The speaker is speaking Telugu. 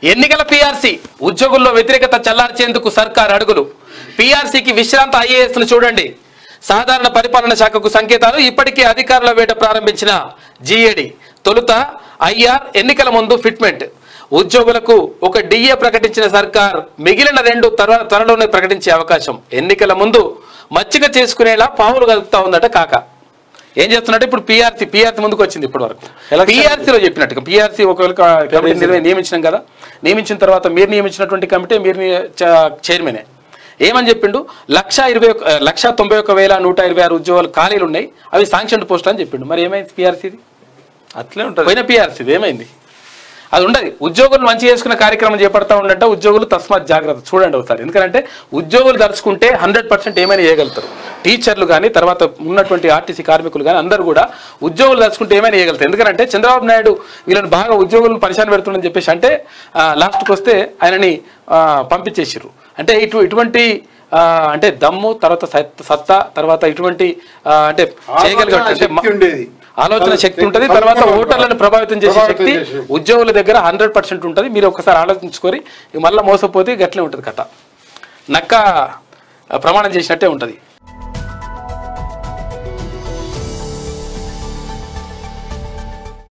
ఎన్నికల పీఆర్సీ ఉద్యోగుల్లో వ్యతిరేకత చల్లార్చేందుకు సర్కార్ అడుగులు పీఆర్సీకి విశ్రాంత ఐఏఎస్ను చూడండి సాధారణ పరిపాలన శాఖకు సంకేతాలు ఇప్పటికే అధికారుల వేట ప్రారంభించిన జీఏడి తొలుత ఐఆర్ ఎన్నికల ముందు ఫిట్మెంట్ ఉద్యోగులకు ఒక డిఏ ప్రకటించిన సర్కార్ మిగిలిన రెండు త్వర త్వరలోనే ప్రకటించే అవకాశం ఎన్నికల ముందు మచ్చిక చేసుకునేలా పావులు కలుపుతా ఉందట కాక ఏం చేస్తున్నట్టు ఇప్పుడు పీఆర్సీ పీఆర్సీ ముందుకు వచ్చింది ఇప్పటి వరకు Election- పీఆర్సీలో చెప్పినట్టుగా పీఆర్సీ ఒకవేళ క- కమిటీ నిర్వహి- నియమించినాం కదా నియమించిన తర్వాత మీరు నియమించినటువంటి కమిటీ మీరు ని- చ- చైర్మనే ఏమని చెప్పిండు లక్ష ఇరవై ఒక్క లక్ష తొంభై ఒక్క వేల నూట ఇరవై ఆరు ఉద్యోగాలు ఖాళీలు ఉన్నాయి అవి శాంక్షన్ పోస్ట్ అని చెప్పిండు మరి ఏమైంది పీఆర్సీది అట్లే ఉంటుంది పోయిన పీఆర్సీది ఏమైంది అది ఉండదు ఉద్యోగులు మంచి చేసుకునే కార్యక్రమం చేపడతా ఉండంటే ఉద్యోగులు తస్మాత్ జాగ్రత్త చూడండి ఒకసారి ఎందుకంటే ఉద్యోగులు తలుచుకుంటే హండ్రెడ్ పర్సెంట్ ఏమైనా చేయగలుగుతారు టీచర్లు కానీ తర్వాత ఉన్నటువంటి ఆర్టీసీ కార్మికులు కానీ అందరూ కూడా ఉద్యోగులు తలుచుకుంటే ఏమైనా చేయగలుగుతారు ఎందుకంటే చంద్రబాబు నాయుడు వీళ్ళని బాగా ఉద్యోగులను పరిశాన్ పెడుతుందని చెప్పేసి అంటే లాస్ట్కి వస్తే ఆయనని ఆ, పంపించేసిర్రు అంటే ఇటు ఇటువంటి ఆ, అంటే దమ్ము తర్వాత సత్- సత్తా తర్వాత ఇటువంటి ఆ, అంటే చేయగలిగే ఆలోచన అంటే శక్తి ఉండేది. ఆలోచన శక్తి ఉంటుంది తర్వాత ఓటర్లను ప్రభావితం చేసే ప్రభావితం శక్తి చేసే. ఉద్యోగుల దగ్గర హండ్రెడ్ పర్సెంట్ ఉంటుంది మీరు ఒకసారి ఆలోచించుకొని ఇక మళ్ళీ మోసపోతే గట్లే ఉంటుంది కథ నక్క ఆ, ప్రమాణం చేసినట్టే ఉంటుంది